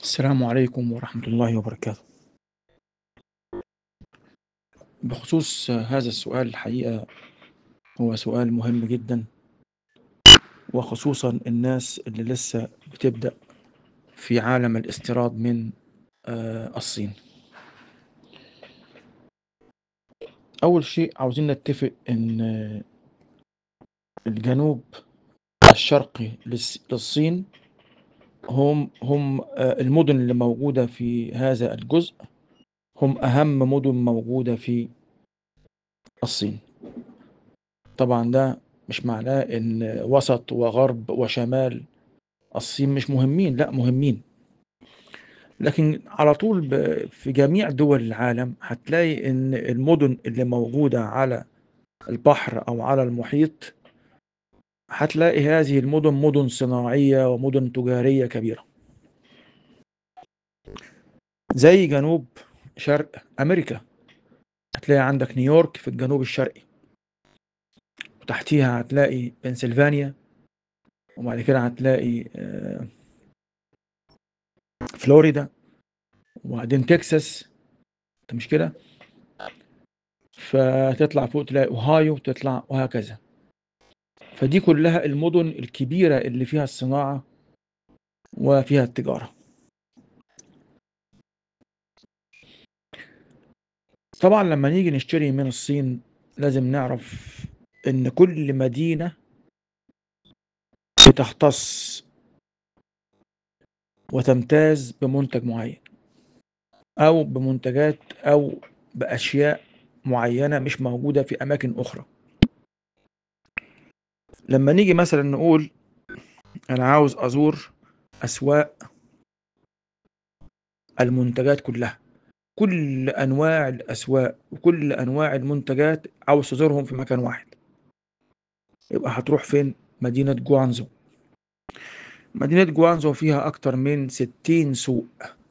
السلام عليكم ورحمة الله وبركاته. بخصوص هذا السؤال الحقيقة هو سؤال مهم جدًا. وخصوصًا الناس اللي لسه بتبدأ في عالم الاستيراد من آآ الصين. أول شيء عاوزين نتفق إن الجنوب الشرقي للص للصين هم هم آآ المدن اللي موجودة في هذا الجزء هم أهم مدن موجودة في الصين. طبعًا ده مش معناه إن وسط وغرب وشمال الصين مش مهمين، لأ مهمين. لكن على طول ب في جميع دول العالم هتلاقي إن المدن اللي موجودة على البحر أو على المحيط هتلاقي هذه المدن مدن صناعية ومدن تجارية كبيرة. زي جنوب شرق أمريكا. هتلاقي عندك نيويورك في الجنوب الشرقي. وتحتيها هتلاقي بنسلفانيا وبعد كده هتلاقي آآ فلوريدا وبعدين تكساس مش كده؟ فتطلع فوق تلاقي أوهايو تطلع وهكذا. فدي كلها المدن الكبيرة اللي فيها الصناعة وفيها التجارة. طبعًا لما نيجي نشتري من الصين لازم نعرف إن كل مدينة بتختص وتمتاز بمنتج معين. أو بمنتجات أو بأشياء معينة مش موجودة في أماكن أخرى. لما نيجي مثلًا نقول أنا عاوز أزور أسواق المنتجات كلها. كل أنواع الأسواق وكل أنواع المنتجات عاوز تزورهم في مكان واحد. يبقى هتروح فين؟ مدينة جوانزو. مدينة جوانزو فيها أكتر من 60 سوق.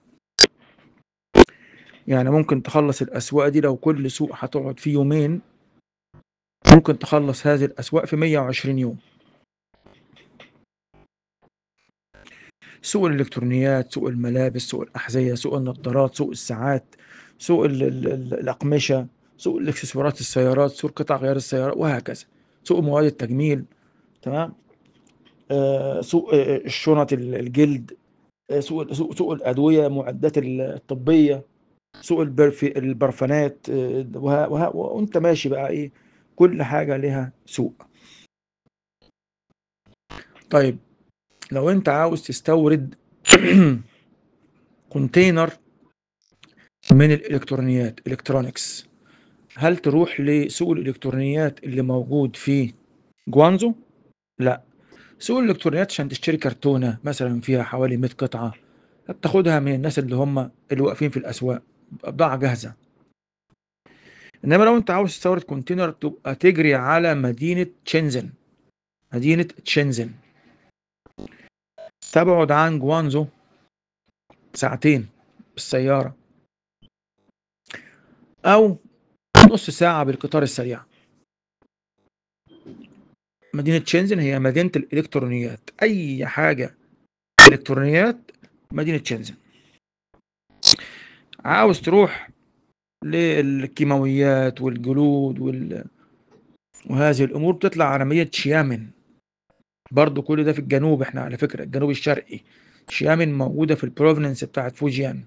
يعني ممكن تخلّص الأسواق دي لو كل سوق هتقعد فيه يومين ممكن تخلّص هذه الأسواق في 120 يوم. سوق الإلكترونيات، سوق الملابس، سوق الأحذية، سوق النضارات، سوق الساعات، سوق ال ال ال الأقمشة، سوق الإكسسوارات السيارات، سوق قطع غيار السيارات وهكذا. سوق مواد التجميل تمام؟ آآ سوق آآ الشنط ال الجلد، آآ سوق سوق سوق الأدوية، المعدات ال الطبية، سوق البرف البرفانات آآ وه وه وأنت ماشي بقى إيه، كل حاجة ليها سوق. طيب لو أنت عاوز تستورد كونتينر من الإلكترونيات electronics هل تروح لسوق الإلكترونيات اللي موجود في جوانزو؟ لأ. سوق الإلكترونيات عشان تشتري كرتونة مثلًا فيها حوالي 100 قطعة بتاخدها من الناس اللي هم اللي واقفين في الأسواق، بضاعة جاهزة. إنما لو أنت عاوز تستورد كونتينر تبقى تجري على مدينة شنزن. مدينة شنزن. تبعد عن جوانزو ساعتين بالسيارة. أو نص ساعة بالقطار السريع. مدينة شنزن هي مدينة الإلكترونيات. أي حاجة إلكترونيات مدينة شنزن. عاوز تروح للكيماويات والجلود وال وهذه الأمور بتطلع على مدينة شيامن. برضه كل ده في الجنوب إحنا على فكرة الجنوب الشرقي. شيامن موجودة في الprovince بتاعة فوجيان.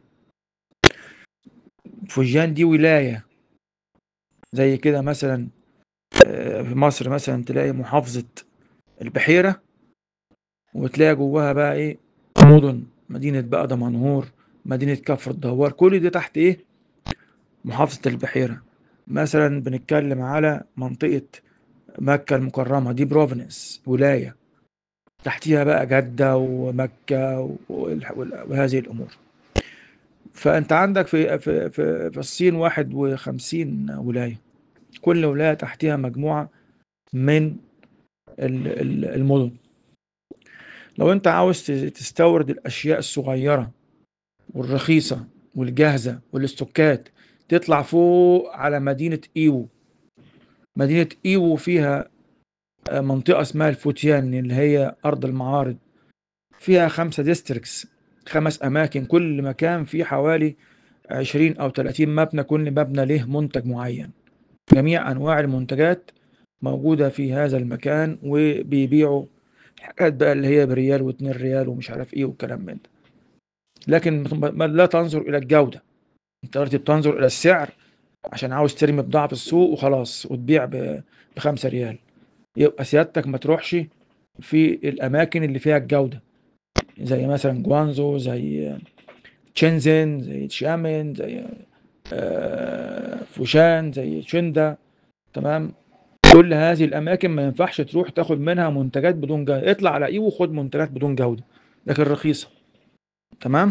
فوجيان دي ولاية. زي كده مثلًا آآ في مصر مثلًا تلاقي محافظة البحيرة وتلاقي جواها بقى إيه، مدن، مدينة بقى دمنهور، مدينة كفر الدوار، كل دي تحت إيه، محافظة البحيرة. مثلًا بنتكلم على منطقة مكة المكرمة دي province ولاية. تحتيها بقى جدة ومكة والح وال وهذه الأمور. فأنت عندك في في في في الصين 51 ولاية. كل ولاية تحتيها مجموعة من ال ال المدن. لو أنت عاوز ت تستورد الأشياء الصغيرة والرخيصة والجاهزة والاستوكات تطلع فوق على مدينة إيوو. مدينة إيوو فيها آآ منطقة اسمها الفوتيان اللي هي أرض المعارض. فيها 5 districts خمس أماكن كل مكان فيه حوالي 20 أو 30 مبنى كل مبنى له منتج معين جميع أنواع المنتجات موجودة في هذا المكان وبيبيعوا حاجات بقى اللي هي بريال واتنين ريال ومش عارف ايه والكلام من ده لكن ما- لا تنظر إلى الجودة انت دلوقتي بتنظر إلى السعر عشان عاوز ترمي بضاعة في السوق وخلاص وتبيع ب- بخمسة ريال يبقى سيادتك ما تروحش في الأماكن اللي فيها الجودة زي مثلا جوانزو زي تشينزن زي تشامن زي آه، فوشان زي شندا تمام كل هذه الأماكن ما ينفعش تروح تاخد منها منتجات بدون جودة اطلع على إيه وخد منتجات بدون جودة لكن رخيصة تمام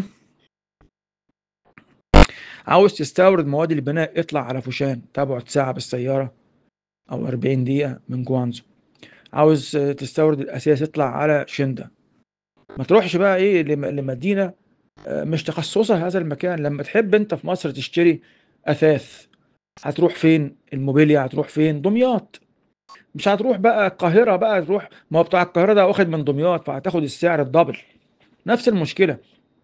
عاوز تستورد مواد البناء اطلع على فوشان تبعد ساعة بالسيارة أو 40 دقيقة من جوانزو عاوز آه، تستورد الأساس اطلع على شندا ما تروحش بقى إيه لم- لمدينة آه، مش تخصصها هذا المكان لما تحب أنت في مصر تشتري أثاث هتروح فين الموبيليا هتروح فين دمياط مش هتروح بقى القاهرة بقى تروح ما هو بتاع القاهرة ده واخد من دمياط فهتاخد السعر الدبل نفس المشكلة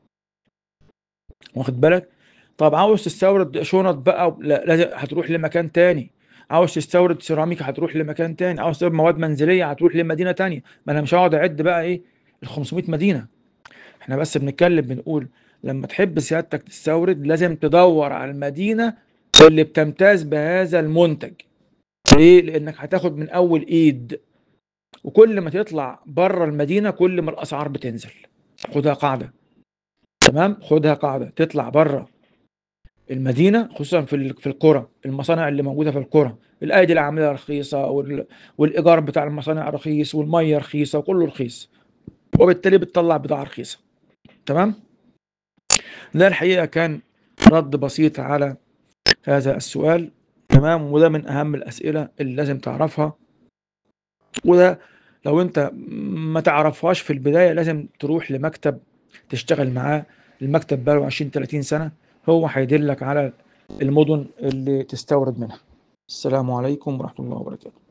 واخد بالك طب عاوز تستورد شنط بقى لا لازم هتروح لمكان تاني عاوز تستورد سيراميك هتروح لمكان تاني عاوز تستورد مواد منزلية هتروح لمدينة تانية ما انا مش هقعد اعد بقى ايه ال 500 مدينة احنا بس بنتكلم بنقول لما تحب سيادتك تستورد لازم تدور على المدينة اللي بتمتاز بهذا المنتج ليه؟ لانك هتاخد من اول ايد وكل ما تطلع بره المدينة كل ما الاسعار بتنزل خدها قاعدة تمام خدها قاعدة تطلع بره المدينة خصوصا في ال- في القرى المصانع اللي موجودة في القرى الأيدي العاملة رخيصة وال- والإيجار بتاع المصانع رخيص والمية رخيصة وكله رخيص وبالتالي بتطلع بضاعة رخيصة تمام ده الحقيقة كان رد بسيط على هذا السؤال تمام وده من أهم الأسئلة اللي لازم تعرفها وده لو أنت ما تعرفهاش في البداية لازم تروح لمكتب تشتغل معاه المكتب بقاله 20 30 سنة هو هيدلك على المدن اللي تستورد منها السلام عليكم ورحمة الله وبركاته